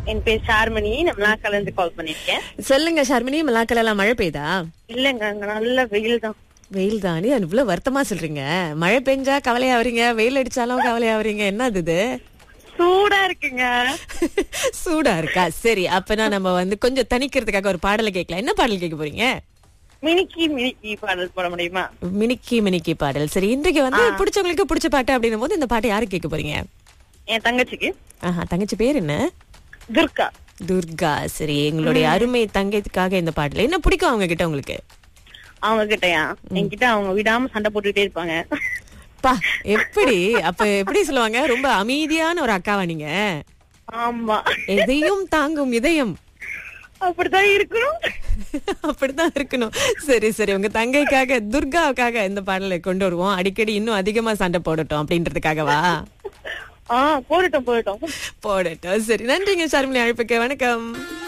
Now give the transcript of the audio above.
என் பேர் ஷார்மணி நான் கலந்து கால் பண்ணிருக்கேன் சொல்லுங்க ஷர்மினி மலாக்கலாம் மழை பெய்தா இல்லங்க அங்க நல்ல வெயில் தான் வெயில் தானே இவ்வளவு வருத்தமா சொல்றீங்க மழை பெஞ்சா கவலையாவறீங்க வெயில் அடிச்சாலும் கவலையாவறீங்க என்னது இது சூடா இருக்குங்க சூடா இருக்கா சரி அப்பனா நம்ம வந்து கொஞ்சம் தணிக்கிறதுக்காக ஒரு பாடலை கேட்கலாம் என்ன பாடல் கேட்க போறீங்க மினிக்கி மினிக்கி பாடல் போட முடியுமா மினிக்கி மினிக்கி பாடல் சரி இன்றைக்கு வந்து பிடிச்சவங்களுக்கு பிடிச்ச பாட்டு அப்படின்னும் போது இந்த பாட்டை யாருக்கு கேட்க போறீங்க என் தங்கச்சிக்கு ஆஹா தங்கச்சி பேர் என்ன துர்கா துர்கா சரி எங்களுடைய அருமை தங்கைக்காக இந்த பாடல் என்ன பிடிக்கும் அவங்க கிட்ட உங்களுக்கு அவங்க கிட்டயா என்கிட்ட அவங்க விடாம சண்டை போட்டுக்கிட்டே இருப்பாங்க பா எப்படி அப்ப எப்படி சொல்லுவாங்க ரொம்ப அமைதியான ஒரு அக்காவா நீங்க ஆமா எதையும் தாங்கும் இதயம் அப்படித்தான் இருக்கணும் அப்படித்தான் இருக்கணும் சரி சரி உங்க தங்கைக்காக துர்காவுக்காக இந்த பாடலை கொண்டு வருவோம் அடிக்கடி இன்னும் அதிகமா சண்டை போடட்டும் அப்படின்றதுக்காகவா ஆ போடட்டும் போடட்டும் போடட்டும் சரி நன்றிங்க ஷர்மிளி அழைப்புக்கு வணக்கம்